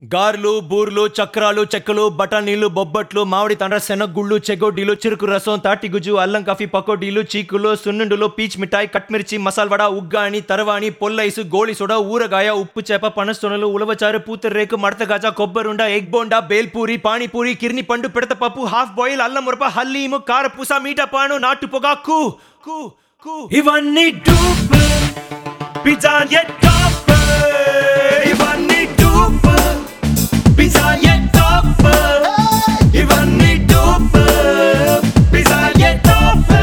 గార్లు బూర్లు చక్రాలు చెక్కలు బఠానీలు బొబ్బట్లు మామిడి తండ్ర శనగుళ్ళు చెగోడీలు చెరుకు రసం తాటిగుజ్జు అల్లం కాఫీ పకోడీలు చీకులు సున్నుండులు పీచ్ మిఠాయి కట్మిర్చి మసాల్వడ ఉగ్గాని తరవాణి పొల్లైసు గోళి సోడా ఊరగాయ ఉప్పు చేప పనస్తొనలు ఉలవచారు పూతరేకు మడతగాజ కొబ్బరుండ ఎగ్ బోండా బేల్పూరి పానీపూరి కిర్ని పండు పిడత పప్పు హాఫ్ బాయిల్ అల్లం మురప హల్లీము కారపూస మీట పాను నాటు పొగాకు కు కు ఇవన్నీ డూప్ పిజ్జా టాప్ ఇవన్నీ డూప్ పిజ్జా టాప్ ఇవన్నీ డూప్ పిజ్జా టాప్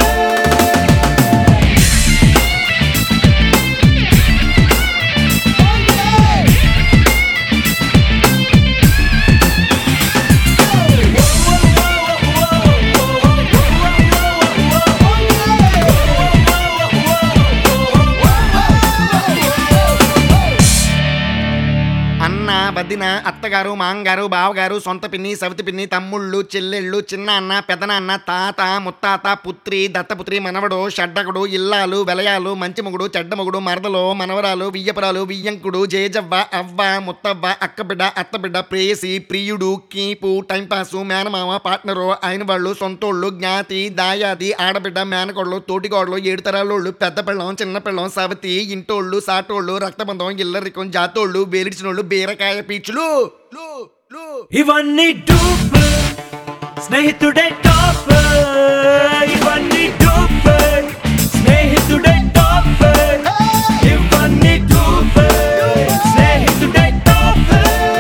అన్న వదిన అత్తగారు మాంగారు బావగారు సొంత పిన్ని సవితి పిన్ని తమ్ముళ్ళు చెల్లెళ్ళు చిన్న అన్న పెదనాన్న తాత ముత్తాత పుత్రి దత్తపుత్రి మనవడు షడ్డకుడు ఇల్లాలు వెలయాలు మంచి మొగుడు చెడ్డ మొగుడు మరదలు మనవరాలు వియ్యపురాలు వియ్యంకుడు జేజవ్వ అవ్వ ముత్తవ్వ అక్కబిడ్డ అత్తబిడ్డ ప్రేయసి ప్రియుడు కీపు టైంపాసు మేనమామ పార్ట్నరు అయిన వాళ్ళు సొంతోళ్ళు జ్ఞాతి దాయాది ఆడబిడ్డ మేనకోళ్ళు తోటికోళ్ళు ఏడు తరాలోళ్ళు పెద్ద పిల్లం చిన్న పిల్లం సవతి ఇంటోళ్ళు సాటోళ్ళు రక్తబంధం ఇల్లరికం జాతోళ్ళు వేలిడిచినోళ్ళు బీరకాయ పీచులు లు, లు. ఇవన్నీ డూప్ స్నేహితుడే టాప్ ఇవన్నీ డూప్ స్నేహితుడే టాప్ ఇవన్నీ డూప్ స్నేహితుడే టాప్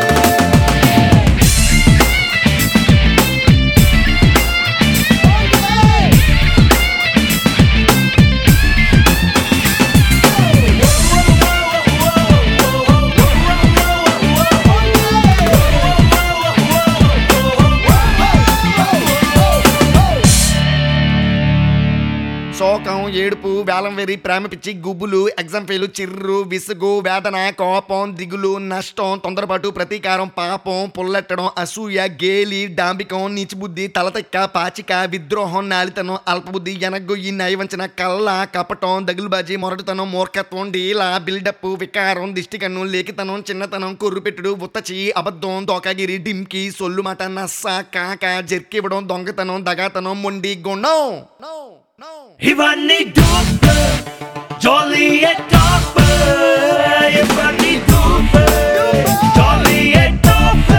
శోకం ఏడుపు వేలం వెరి ప్రేమ పిచ్చి గుబులు ఎగ్జామ్ ఫెయిల్ చిర్రు విసుగు వేదన కోపం దిగులు నష్టం తొందరపాటు ప్రతీకారం పాపం పుల్లెట్టడం అసూయ గేలి డాంబికం నీచిబుద్ధి తలతెక్క పాచిక విద్రోహం నాలితనం అల్పబుద్ధి ఎనగొయ్యి నయవంచన కళ్ళ కపటం దగులుబాజీ మొరటుతనం మూర్ఖత్వం డీలా బిల్డప్ వికారం దిష్టికన్ను లేఖితనం చిన్నతనం కొర్రుపెట్టుడు ఉత్తచి అబద్ధం తోకగిరి డింకి సొల్లు మాట నస్స కాక జర్కివ్వడం దొంగతనం దగాతనం మొండి గుణం No, no. ఇవన్నీ డూప్ జాలీ టాప్ ఇవన్నీ డూప్ జాలీ టాప్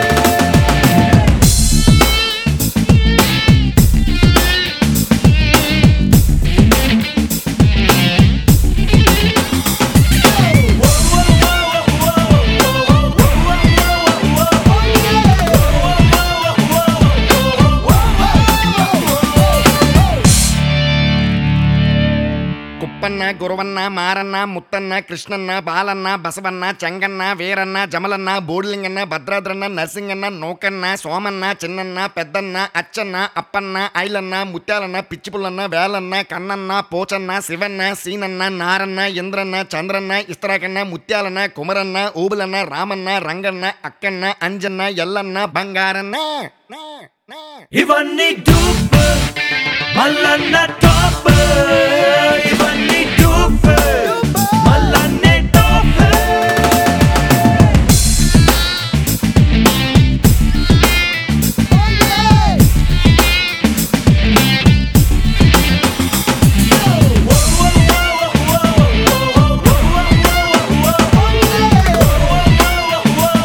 కుప్పన్న గురవన్న మారన్న ముత్తన్న కృష్ణన్న బాలన్న బసవన్న చెంగన్న వీరన్న జమలన్న బోడిలింగన్న భద్రాద్రన్న నరసింగన్న నూకన్న సోమన్న చిన్నన్న పెద్దన్న అచ్చన్న అప్పన్న ఐలన్న ముత్యాలన్న పిచ్చిపుల్లన్న వేలన్న కన్నన్న పోచన్న శివన్న సీనన్న నారన్న ఇంద్రన్న చంద్రన్న ఇస్తరాకన్న ముత్యాలన్న కుమరన్న ఓబులన్న రామన్న రంగన్న అక్కన్న అంజన్న ఎల్లన్న బంగారన్న నా, నా. ఇవన్నీ డూప్ మల్లన్న టాప్ ఇవన్నీ డూప్ మల్లన్నే టాప్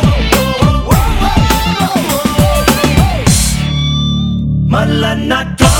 మల్లన్న టాప్